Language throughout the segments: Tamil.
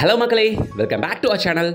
ஹலோ மக்களே welcome back to our channel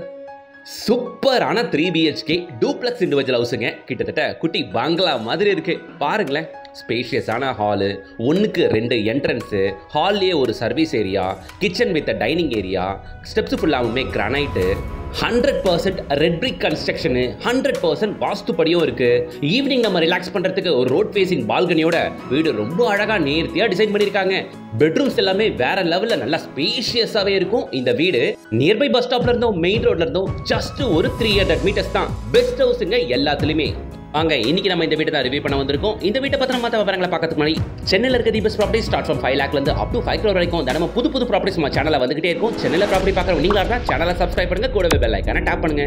சூப்பரான த்ரீ பிஹெச்கே டூப்ளெக்ஸ் இண்டிவிஜுவல் ஹவுஸுங்க கிட்டத்தட்ட குட்டி பங்களா மாதிரி இருக்கு பாருங்களேன் ஸ்பேஷியஸான ஹாலு ஒன்றுக்கு ரெண்டு என்ட்ரன்ஸு ஹால்லேயே ஒரு service area kitchen with dining area steps ஃபுல்லாகவுமே granite hundred percent red brick construction hundred percent வாஸ்துப்படியும் இருக்கு ஈவினிங் நம்ம ரிலாக்ஸ் பண்றதுக்கு ஒரு ரோட் ஃபேசிங் பால்கனியோட வீடு ரொம்ப அழகா நேர்த்தியா டிசைன் பண்ணிருக்காங்க பெட்ரூம்ஸ் எல்லாமே வேற லெவல்ல நல்லா ஸ்பேஷியஸாவே இருக்கும் இந்த வீடு நியர்பை பஸ் ஸ்டாப்ல இருந்தும் மெயின் ரோட்ல இருந்தும் ஜஸ்ட் ஒரு த்ரீ ஹண்ட்ரட் மீட்டர்ஸ் தான் பெஸ்ட் ஹவுஸுங்க எல்லாத்துலயுமே வாங்க இன்னைக்கு நம்ம இந்த வீட்டை தான் ரிவ்யூ பண்ண வந்திருக்கோம் இந்த வீட்டை பத்தின மற்ற விவரங்களை பார்க்கறதுக்கு முன்னாடி சென்னையில் இருக்க the best property start from five லேக்ல இருந்து அப் டு ஃபைவ் க்ரோர் வரைக்கும் தினமும் புது புது ப்ராப்பர்ட்டிஸ் நம்ம சேனலில் வந்துகிட்டே இருக்கும் சென்னையில் ப்ராப்பர்ட்டி பார்க்குற நீங்களா இருந்தால் சேனலை சப்ஸ்கிரைப் பண்ணுங்க கூடவே பெல் ஐக்கான டேப் பண்ணுங்க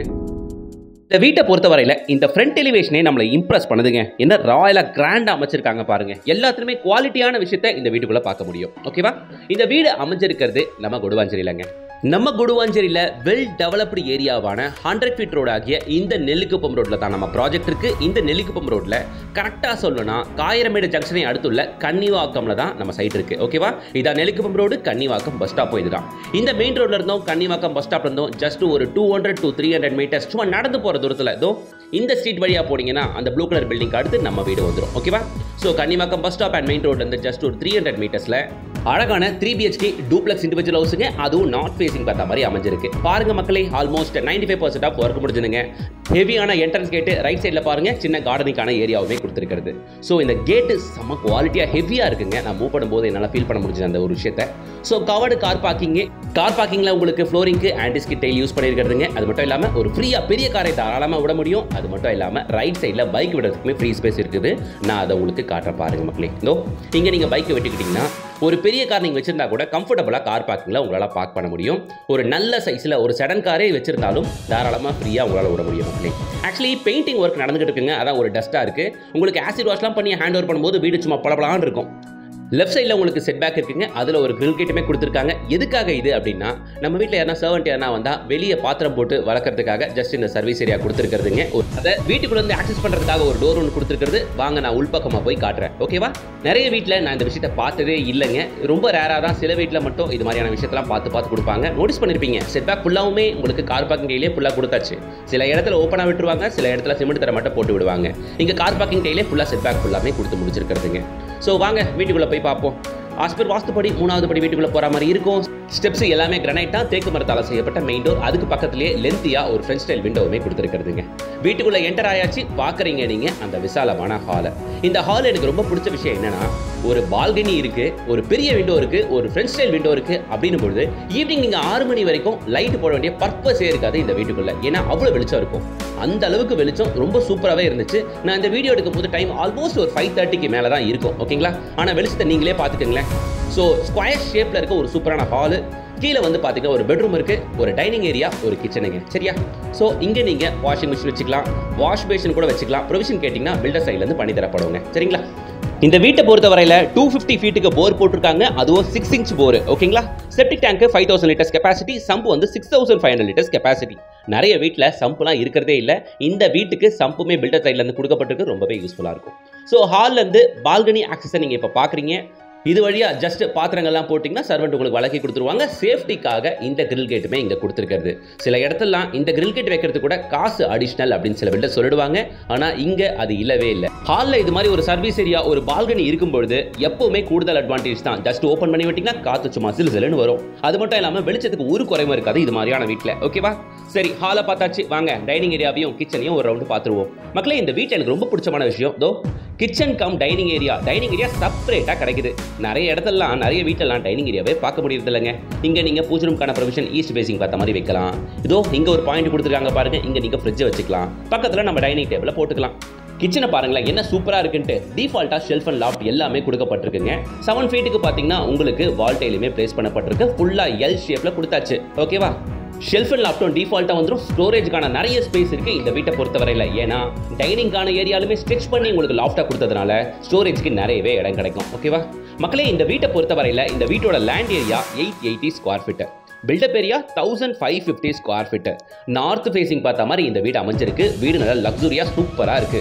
இந்த வீட்டை பொறுத்தவரையில் இந்த ஃப்ரண்ட் எலிவேஷனே நம்மளை இம்ப்ரெஸ் பண்ணுதுங்க என்ன ராயலாக கிராண்டாக அமைச்சிருக்காங்க பாருங்க எல்லாத்துலேயுமே குவாலிட்டியான விஷயத்தை இந்த வீட்டுக்குள்ளே பார்க்க முடியும் ஓகேவா இந்த வீடு அமைஞ்சிருக்கிறது நம்ம கொடுவாஞ்சேரியிலங்க நம்ம குடுவாஞ்சேரியில் வெல் டெவலப்டு ஏரியாவான ஹண்ட்ரட் ஃபீட் ரோடு ஆகிய இந்த நெல்லிக்குப்பம் ரோட்டில் தான் நம்ம ப்ராஜெக்ட் இருக்கு இந்த நெல்லிக்குப்பம் ரோட்டில் கரெக்டாக சொல்லணும்னா காயிரமேடு ஜங்ஷனை அடுத்துள்ள கன்னிவாக்கம்ல தான் நம்ம சைட் இருக்கு ஓகேவா இதான் Nellikuppam road Kannivakkam bus stop இதுதான் இந்த மெயின் ரோட்ல இருந்தோம் கன்னிவாக்கம் பஸ் ஸ்டாப்ல இருந்தோம் ஜஸ்ட் ஒரு two hundred to three hundred metres சும்மா நடந்து போகிற தூரத்தில் இதோ இந்த ஸ்ட்ரீட் வழியாக போனீங்கன்னா அந்த ப்ளூ கலர் பில்டிங் அடுத்து நம்ம வீடு வந்துடும் ஓகேவா so Kannivakkam bus stop and main ரோட்லேருந்து ஜஸ்ட் ஒரு த்ரீ ஹண்ட்ரட் மீட்டர்ஸில் அழகான த்ரீ பிஹெச்கே டூப்ளெக்ஸ் இண்டிவிஜுவல் ஹவுஸுங்க அதுவும் நார்த் ஃபேசிங் பார்த்த மாதிரி அமைஞ்சிருக்கு பாருங்க மக்களே almost ninety five percent of work முடிஞ்சுதுங்க ஹெவியான என்ட்ரன்ஸ் கேட்டு ரைட் சைடில் பாருங்க சின்ன கார்டனிங்கான ஏரியாவுமே கொடுத்துருக்கிறது ஸோ இந்த கேட்டு செம்ம குவாலிட்டியாக ஹெவியாக இருக்குங்க நான் மூவ் பண்ணும்போது என்னால் ஃபீல் பண்ண முடிஞ்சது அந்த ஒரு விஷயத்தை so covered car parking car பார்க்கிங்கில் உங்களுக்கு ஃப்ளோரிங்க்கு ஆன்டிஸ்கி டெயில் யூஸ் பண்ணியிருக்கிறதுங்க அது மட்டும் இல்லாமல் ஒரு ஃப்ரீயாக பெரிய காரை தாராளமாக விட முடியும் அது மட்டும் இல்லாமல் ரைட் சைடில் பைக் விடுறதுக்குமே ஃப்ரீ ஸ்பேஸ் இருக்குது நான் அதை உங்களுக்கு காட்டுறேன் பாருங்க மக்களே இதோ இங்கே நீங்கள் பைக்கை வெட்டிக்கிட்டிங்கன்னா ஒரு பெரிய கார் நீங்கள் வச்சிருந்தா கூட கம்ஃபர்டபுளாக கார் பார்க்கிங்கில் உங்களால் பார்க் பண்ண முடியும் ஒரு நல்ல சைஸில் ஒரு செடன் காரே வச்சிருந்தாலும் தாராளமாக ஃப்ரீயாக உங்களால் விட முடியும் மக்களே ஆக்சுவலி பெயிண்டிங் ஒர்க் நடந்துகிட்டு இருக்குங்க அதான் ஒரு டஸ்ட்டாக இருக்குது உங்களுக்கு ஆசிட் வாஷ்லாம் பண்ணி ஹேண்ட் ஓவர் பண்ணும்போது வீடு சும்மா பளபளான்னு இருக்கும் லெஃப்ட் சைடில் உங்களுக்கு செட் பேக் இருக்குங்க அதில் ஒரு grill கேட்டுமே கொடுத்துருக்காங்க எதுக்காக இது அப்படின்னா நம்ம வீட்டில் யாரா சர்வெண்ட் யாரா வந்தால் வெளியே பாத்திரம் போட்டு வளர்க்கறதுக்காக ஜஸ்ட் இந்த சர்வீஸ் ஏரியா கொடுத்துருக்கிறதுங்க அதை வீட்டுக்குள்ள வந்து ஆக்சஸ் பண்ணுறதுக்காக ஒரு டோர் ஒன்று கொடுத்துருக்கிறது வாங்க நான் உள்பக்கமாக போய் காட்டுறேன் ஓகேவா நிறைய வீட்டில் நான் இந்த விஷயத்தை பார்த்ததே இல்லைங்க ரொம்ப ரேராக தான் சில வீட்டில் மட்டும் இது மாதிரியான விஷயத்தெல்லாம் பார்த்து பார்த்து கொடுப்பாங்க நோட்டீஸ் பண்ணியிருப்பீங்க செட் பேக் ஃபுல்லாகவுமே உங்களுக்கு கார் பார்க்கிங் டெய்லியே ஃபுல்லாக கொடுத்தாச்சு சில இடத்துல ஓப்பனாக விட்டுருவாங்க சில இடத்துல சிமெண்ட் தர மட்டும் போட்டு விடுவாங்க இங்கே கார் பார்க்கிங் டெய்லியே ஃபுல்லாக செட் பேக் ஃபுல்லாமே கொடுத்து முடிச்சிருக்கிறதுங்க ஸோ வாங்க வீட்டுக்குள்ளே போய் பார்ப்போம் ஆஸ்பர் வாஸ்துப்படி மூணாவது படி வீட்டுக்குள்ளே போகிற மாதிரி இருக்கும் ஸ்டெப்ஸ் எல்லாமே கிரனைட் தான் தேக்கு மரத்தால் செய்யப்பட்ட மெயின் டோர் அதுக்கு பக்கத்துலேயே லென்த்தியாக ஒரு ஃப்ரெண்ட் ஸ்டைல் விண்டோவுமே கொடுத்துருக்கிறதுங்க வீட்டுக்குள்ளே என்டர் ஆயாச்சு பார்க்குறீங்க நீங்கள் அந்த விசாலமான ஹாலை இந்த ஹால் எனக்கு ரொம்ப பிடிச்ச விஷயம் என்னன்னா ஒரு பால்கனி இருக்கு ஒரு பெரிய விண்டோ இருக்கு ஒரு ஃப்ரெண்ட் ஸ்டைல் விண்டோ இருக்கு அப்படின்னும் பொழுது ஈவினிங் நீங்கள் ஆறு மணி வரைக்கும் லைட் போட வேண்டிய பர்பஸே இருக்காது இந்த வீட்டுக்குள்ள ஏன்னா அவ்வளோ வெளிச்சம் இருக்கும் அந்த அளவுக்கு வெளிச்சம் ரொம்ப சூப்பராகவே இருந்துச்சு நான் இந்த வீடியோ எடுக்கும் போது டைம் ஆல்மோஸ்ட் ஒரு ஃபைவ் தேர்ட்டிக்கு மேலே தான் இருக்கும் ஓகேங்களா ஆனால் வெளிச்சத்தை நீங்களே பார்த்துக்கங்களேன் ஸோ ஸ்கொயர் ஷேப்பில் இருக்க ஒரு சூப்பரான ஹாலு கீழே வந்து பார்த்தீங்கன்னா ஒரு பெட்ரூம் இருக்கு ஒரு டைனிங் ஏரியா ஒரு கிச்சனுங்க சரியா ஸோ இங்கே நீங்கள் வாஷிங் மிஷின் வச்சுக்கலாம் வாஷ் பேஷன் கூட வச்சுக்கலாம் ப்ரொவிஷன் கேட்டிங்கன்னா பில்டர் சைட்லேருந்து பண்ணி தரப்படுவாங்க சரிங்களா இந்த வீட்டை பொறுத்த வரையில டூ ஃபிஃப்டி ஃபீட்டுக்கு போர் போட்டிருக்காங்க அதுவும் சிக்ஸ் இன்ச் போர் ஓகேங்களா septic tank five thousand litres capacity sump வந்து six thousand five hundred litres capacity நிறைய வீட்டில் சம்புலாம் இருக்கிறதே இல்லை இந்த வீட்டுக்கு சம்புமே பில்டர் சைட்லேருந்து கொடுக்கப்பட்டிருக்கு ரொம்பவே யூஸ்ஃபுல்லாக இருக்கும் ஸோ ஹால்லேருந்து பால்கனி ஆக்சஸை நீங்கள் இப்போ பார்க்குறீங்க இது வழியாக ஜஸ்ட் பாத்திரங்கள்லாம் போட்டிங்கன்னா சர்வெண்ட் உங்களுக்கு வழக்கி கொடுத்துருவாங்க சேஃப்டிக்காக இந்த கிரில் கேட்டுமே இங்கே கொடுத்துருக்கிறது சில இடத்துலலாம் இந்த கிரில் கேட் வைக்கிறது கூட காசு அடிஷ்னல் அப்படின்னு சில பில்டர் சொல்லிடுவாங்க ஆனால் இங்கே அது இல்லவே இல்லை ஹாலில் இது மாதிரி ஒரு சர்வீஸ் ஏரியா ஒரு பால்கனி இருக்கும்பொழுது எப்பவுமே கூடுதல் அட்வான்டேஜ் தான் ஜஸ்ட் ஓப்பன் பண்ணி விட்டிங்கன்னா காற்று சும்மா சிலு சிலுன்னு வரும் அது மட்டும் இல்லாமல் வெளிச்சத்துக்கு ஒரு குறைவும் இருக்காது இது மாதிரியான வீட்டில் ஓகேவா சரி ஹாலை பார்த்தாச்சு வாங்க டைனிங் ஏரியாவையும் கிச்சனையும் ஒரு ரவுண்டு பார்த்துருவோம் மக்களே இந்த வீட்டில் எனக்கு ரொம்ப பிடிச்சமான விஷயம் தோ kitchen cum dining area dining area செப்பரேட்டாக கிடைக்குது நிறைய இடத்துலலாம் நிறைய வீட்டிலலாம் டைனிங் ஏரியாவே பார்க்க முடியறது இல்லைங்க இங்கே நீங்கள் பூஜை ரூம்க்கான ப்ரொவிஷன் ஈஸ்ட் ஃபேசிங் பார்த்த மாதிரி வைக்கலாம் இதோ இங்கே ஒரு பாயிண்ட் கொடுத்துருக்காங்க பாருங்க இங்கே நீங்கள் ஃப்ரிட்ஜை வச்சுக்கலாம் பக்கத்தில் நம்ம டைனிங் டேபிளை போட்டுக்கலாம் கிச்சனை பாருங்களேன் என்ன சூப்பராக இருக்குன்ட்டு டிஃபால்ட்டாக ஷெல்ஃப் அண்ட் லாஃப்ட் எல்லாமே கொடுக்கப்பட்டிருக்குங்க செவன் ஃபீட்டுக்கு பார்த்தீங்கன்னா உங்களுக்கு வால் டைலுமே ப்ளேஸ் பண்ணப்பட்டிருக்கு ஃபுல்லாக எல் ஷேப்பில் கொடுத்தாச்சு ஓகேவா ஷெல்ஃப் அண்ட் லாப்டாப் டிஃபால்ட்டாக வந்துடும் ஸ்டோரேஜ்க்கான நிறைய ஸ்பேஸ் இருக்குது இந்த வீட்டை பொறுத்தவரையில் ஏன்னா டைனிங்கான ஏரியாலுமே ஸ்டிச் பண்ணி உங்களுக்கு லாஃப்டாக கொடுத்ததுனால ஸ்டோரேஜ்க்கு நிறையவே இடம் கிடைக்கும் ஓகேவா மக்களே இந்த வீட்டை பொறுத்தவரையில் இந்த வீட்டோட land area eight eighty square feet built up area thousand five fifty square feet north facing பார்த்த மாதிரி இந்த வீடு அமைஞ்சிருக்கு வீடு நல்லா லக்ஸுரியாக சூப்பராக இருக்குது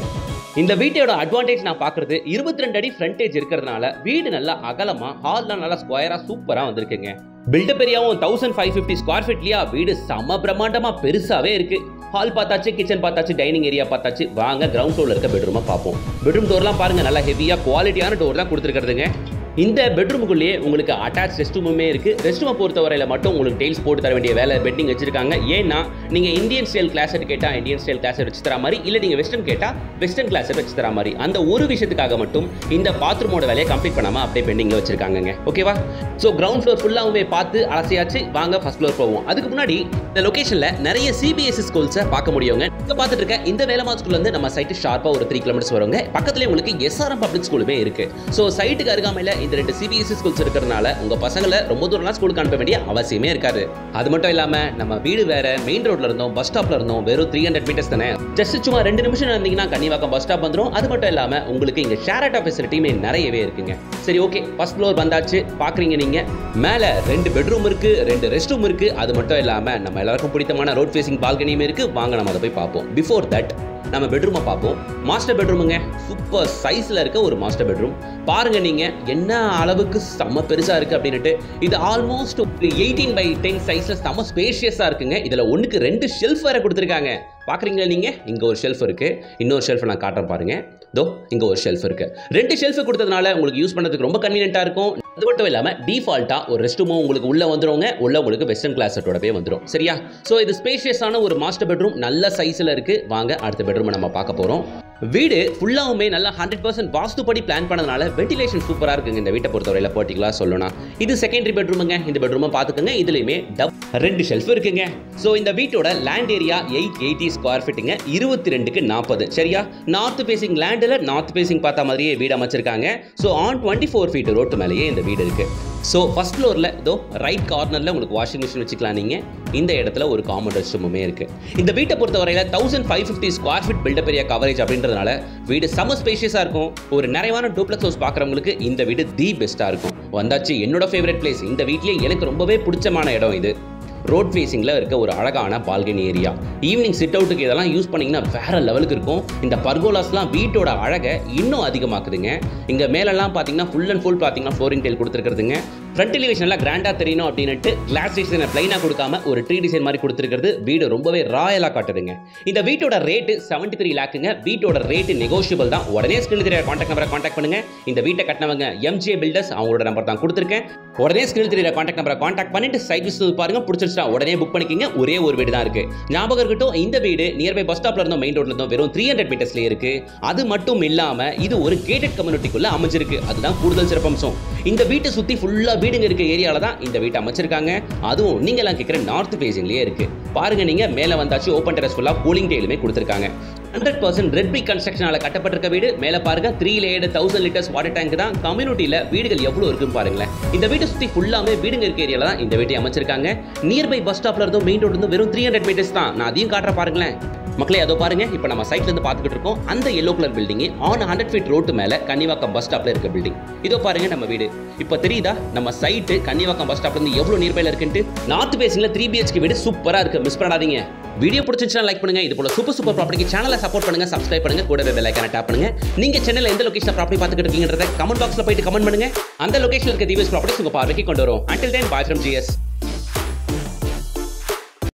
இந்த வீட்டோட அட்வான்டேஜ் நான் பார்க்குறது இருபத்தி ரெண்டு அடி ஃப்ரண்டேஜ் இருக்கிறதுனால வீடு நல்லா அகலமா ஹால்லாம் நல்லா ஸ்கொயரா சூப்பரா வந்திருக்குங்க பில்டப் ஏரியாவும் தௌசண்ட் ஃபைவ் ஃபிஃப்டி ஸ்கொயர் ஃபீட்லயா வீடு செம பிரம்மாண்டமா பெருசாவே இருக்கு ஹால் பார்த்தாச்சு கிச்சன் பார்த்தாச்சு டைனிங் ஏரியா பார்த்தாச்சு வாங்க கிரவுண்ட் ஃப்ளோர்ல இருக்க பெட்ரூமை பார்ப்போம் பெட்ரூம் டோர்லாம் பாருங்க நல்லா ஹெவியா குவாலிட்டியான டோர் தான் கொடுத்துருக்கிறதுங்க இந்த பெட்ரூமுக்குள்ளேயே உங்களுக்கு அட்டாச் ரெஸ்ட் ரூமுமே இருக்கு ரெஸ்ட் ரூமை பொறுத்தவரையில மட்டும் உங்களுக்கு டைல்ஸ் போட்டு தர வேண்டிய வேலை பெட்டிங் வச்சிருக்காங்க ஏன்னா நீங்க இந்தியன் ஸ்டைல் கிளாஸ் கேட்டா இந்தியன் ஸ்டைல் கிளாஸ் வச்சு தர மாதிரி இல்ல நீங்க வெஸ்டர்ன் கேட்டா வெஸ்டர்ன் கிளாஸ் வச்சு தர மாதிரி அந்த ஒரு விஷயத்துக்காக மட்டும் இந்த பாத்ரூமோட வேலையை கம்ப்ளீட் பண்ணாம அப்படியே பெண்டிங்ல வச்சிருக்காங்க ஓகேவா ஸோ கிரவுண்ட் ஃப்ளோர் ஃபுல்லாகவே பார்த்து அலசியாச்சு வாங்க ஃபர்ஸ்ட் ஃப்ளோர் போவோம் அதுக்கு முன்னாடி இந்த லொகேஷன்ல நிறைய சிபிஎஸ்சி ஸ்கூல்ஸை பார்க்க முடியுங்க இங்க பார்த்துட்டு இருக்க இந்த வேலமா ஸ்கூல்ல இருந்து நம்ம சைட்டு ஷார்ப்பா ஒரு த்ரீ கிலோமீட்டர்ஸ் வருங்க பக்கத்துலேயே உங்களுக்கு எஸ்ஆர்எம் பப்ளிக் ஸ்கூலுமே இருக்கு ஸோ சைட்டுக்கு அருகாமையில் இந்த ரெண்டு சிபிஎஸ்சி ஸ்கூல்ஸ் இருக்கிறதுனால உங்க பசங்களை ரொம்ப தூரம்லாம் ஸ்கூலுக்கு அனுப்ப வேண்டிய அவசியமே இருக்காது அது மட்டும் இல்லாம நம்ம வீடு வேற மெயின் ரோட்ல இருந்தோம் பஸ் ஸ்டாப்ல இருந்தோம் வெறும் த்ரீ ஹண்ட்ரட் மீட்டர்ஸ் தானே ஜஸ்ட் சும்மா ரெண்டு நிமிஷம் இருந்தீங்கன்னா கன்னிவாக்கம் பஸ் ஸ்டாப் வந்துடும் அது மட்டும் இல்லாம உங்களுக்கு இங்க ஷேர் ஆட்டோ ஃபெசிலிட்டியுமே நிறையவே இருக்குங்க சரி ஓகே ஃபர்ஸ்ட் ஃப்ளோர் வந்தாச்சு பாக்குறீங்க நீங்க மேல ரெண்டு பெட்ரூம் இருக்கு ரெண்டு ரெஸ்ட் ரூம் இருக்கு அது மட்டும் இல்லாம நம்ம எல்லாருக்கும் பிடித்தமான ரோட் ஃபேசிங் பால்கனியும் இருக்கு வாங்க நம்ம அதை போய் பார்ப்போம் பிஃபோர் தட் நம்ம பெட்ரூமை பார்ப்போம் மாஸ்டர் பெட்ரூமுங்க சூப்பர் சைஸில் இருக்க ஒரு மாஸ்டர் பெட்ரூம் பாருங்க நீங்க என்ன அளவுக்கு செம்ம பெருசா இருக்கு அப்படின்னுட்டு இது ஆல்மோஸ்ட் எயிட்டீன் பை டென் சைஸ்ல செம்ம ஸ்பேஷியஸா இருக்குங்க இதுல ஒண்ணுக்கு ரெண்டு ஷெல்ஃப் வேற கொடுத்துருக்காங்க பாக்குறீங்களா நீங்க இங்க ஒரு ஷெல்ஃப் இருக்கு இன்னொரு ஷெல்ஃப் நான் காட்டுறேன் பாருங்க தோ இங்க ஒரு ஷெல்ஃப் இருக்கு ரெண்டு ஷெல்ஃப் கொடுத்ததுனால உங்களுக்கு யூஸ் பண்ணதுக்கு ரொம்ப கன்வீனியன்ட்டா இருக்கும் அது மட்டும் இல்லாம டிஃபால்ட்டா ஒரு ரெஸ்ட் ரூமும் உங்களுக்கு உள்ள வந்துருங்க உள்ள உங்களுக்கு வெஸ்டர்ன் கிளாஸ் செட்டோடவே வந்துடும் சரியா ஸோ இது ஸ்பேஷியஸான ஒரு மாஸ்டர் பெட்ரூம் நல்ல சைஸ்ல இருக்கு வாங்க அடுத்த பெட்ரூம் நம்ம பார்க்க போறோம் வீடு ஃபுல்லாவுமே நல்லா ஹண்ட்ரட் பர்சன்ட் வாஸ்துப்படி பிளான் பண்ணதுனால வென்டிலேஷன் சூப்பராக இருக்குங்க இந்த வீட்டை பொறுத்தவரையில் பர்டிகுலராக சொல்லணும் இது செகண்டரி பெட்ரூமுங்க இந்த பெட்ரூமை பார்த்துக்கோங்க இதுலையுமே டப் ரெண்டு ஷெல்ஃப் இருக்குங்க ஸோ இந்த வீட்டோட land area eight eighty square ஃபீட்டுங்க இருபத்தி ரெண்டுக்கு நாற்பது சரியா நார்த் ஃபேசிங் லேண்டில் நார்த் ஃபேசிங் பார்த்த மாதிரியே வீடு அமைச்சிருக்காங்க so on twenty four feet road மேலேயே இந்த வீடு இருக்கு ஸோ ஃபர்ஸ்ட் ஃப்ளோரில் இதோ ரைட் கார்னரில் உங்களுக்கு வாஷிங் மிஷின் வச்சுக்கலாம் நீங்கள் இந்த இடத்துல ஒரு காமன் ரெஸ்ட் ரூமுமே இருக்கு இந்த வீட்டை பொறுத்தவரையில் thousand five fifty square feet built up area coverage அப்படின்றதுனால வீடு செம ஸ்பேஷியஸாக இருக்கும் ஒரு நிறைவான டூப்ளெக்ஸ் ஹவுஸ் பார்க்குறவங்களுக்கு இந்த வீடு தி பெஸ்ட்டாக இருக்கும் வந்தாச்சு என்னோட ஃபேவரட் பிளேஸ் இந்த வீட்லேயே எனக்கு ரொம்பவே பிடிச்சமான இடம் இது ரோட் ஃபேஸிங்கில் இருக்க ஒரு அழகான பால்கனி ஏரியா ஈவினிங் சிட் அவுட்டுக்கு இதெல்லாம் யூஸ் பண்ணிங்கன்னா வேற லெவலுக்கு இருக்கும் இந்த பர்கோலாஸ்லாம் வீட்டோட அழகை இன்னும் அதிகமாக்குதுங்க இங்கே மேலெல்லாம் பார்த்தீங்கன்னா ஃபுல் அண்ட் ஃபுல் பார்த்தீங்கன்னா ஃப்ளோரிங் டைல் கொடுத்துருக்குறதுங்க ஃப்ரண்ட் எலிவேஷன் எல்லாம் கிராண்டாக தெரியணும் அப்படின்ட்டு கிளாஸ் டிசைனை பிளைனாக கொடுக்காம ஒரு ட்ரீ டிசைன் மாதிரி கொடுத்துருக்கிறது வீடு ரொம்பவே ராயலாக காட்டுதுங்க இந்த வீட்டோட ரேட்டு செவன்டி த்ரீ லேக்குங்க வீட்டோட ரேட்டு நெகோஷியபிள் தான் உடனே ஸ்கிரீன் தெரிய காண்டாக்ட் நம்பரை காண்டாக்ட் பண்ணுங்க இந்த வீட்டை கட்டினவங்க எம்ஜே பில்டர்ஸ் அவங்களோட நம்பர் தான் கொடுத்துருக்கேன் உடனே ஸ்கிரீன் தெரிய காண்டாக்ட் நம்பரை காண்டாக்ட் பண்ணிட்டு சைட் விசிட் பாருங்க பிடிச்சிருச்சா உடனே புக் பண்ணிக்கிங்க ஒரே ஒரு வீடு தான் இருக்கு ஞாபகம் இருக்கட்டும் இந்த வீடு நியர்பை பஸ் ஸ்டாப்ல இருந்தோம் மெயின் ரோட்ல இருந்தோம் வெறும் த்ரீ ஹண்ட்ரட் மீட்டர்ஸ்ல இருக்கு அது மட்டும் இல்லாம இது ஒரு கேட்டட் கம்யூனிட்டிக்குள்ள அமைஞ்சிருக்கு அதுதான் கூடுதல் சிறப்பம்சம் இந்த வீட்டை சுத்தி ஃபுல்லா வீடுங்க இருக்க ஏரியால தான் இந்த வீட்டை அமைச்சிருக்காங்க அதுவும் நீங்க எல்லாம் கேட்குற நார்த் ஃபேசிங்லயே இருக்கு பாருங்க நீங்க மேல வந்தாச்சு ஓப்பன் டெரஸ் ஃபுல்லா கூலிங் டெயிலுமே கொடுத்துருக்காங்க ஹண்ட்ரட் பர்சன்ட் ரெட் பிக் கன்ஸ்ட்ரக்ஷனால கட்டப்பட்டிருக்க வீடு மேல பாருங்க three layered thousand litres water tank தான் கம்யூனிட்டியில வீடுகள் எவ்வளவு இருக்குன்னு பாருங்களேன் இந்த வீட்டை சுத்தி ஃபுல்லாமே வீடுங்க இருக்க ஏரியால தான் இந்த வீட்டை அமைச்சிருக்காங்க நியர்பை பஸ் ஸ்டாப்ல இருந்தும் மெயின் ரோடு இருந்தும் வெறும் த்ரீ ஹண்ட்ரட் மீட்டர்ஸ் தான் நான் அதையும் காட்டுற பாருங்களேன் மக்களே அதோ பாருங்க இப்போ நம்ம சைட்ல இருந்து பார்த்துக்கிட்டு இருக்கோம் அந்த yellow colour building on hundred feet road மேல கன்னிவாக்கம் பஸ் ஸ்டாப்ல இருக்க பில்டிங் இதோ பாருங்க நம்ம வீடு இப்போ தெரியுதா நம்ம சைட்டு கன்னிவாக்கம் பஸ் ஸ்டாப்ல இருந்து எவ்வளவு நியர்பைல இருக்குன்ட்டு நார்த் பேசிங்ல த்ரீ பிஹெச்கே வீடு சூப்பரா இருக்கு மிஸ் பண்ணாதீங்க வீடியோ பிடிச்சிருச்சுன்னா லைக் பண்ணுங்க இது போல சூப்பர் சூப்பர் ப்ராப்பர்ட்டிக்கு சேனலை சப்போர்ட் பண்ணுங்க சப்ஸ்கிரைப் பண்ணுங்க கூட பெல் ஐக்கான டேப் பண்ணுங்க நீங்க சென்னையில் எந்த லொகேஷன் ப்ராப்பர்ட்டி பார்த்துக்கிட்டு இருக்கீங்கன்றத கமெண்ட் பாக்ஸ்ல போயிட்டு கமெண்ட் பண்ணுங்க அந்த லொகேஷன் இருக்க தீவஸ் ப்ராப்பர்ட்டிஸ் உங்க பார்வைக்கு கொண்டு வரும் until then bye from GS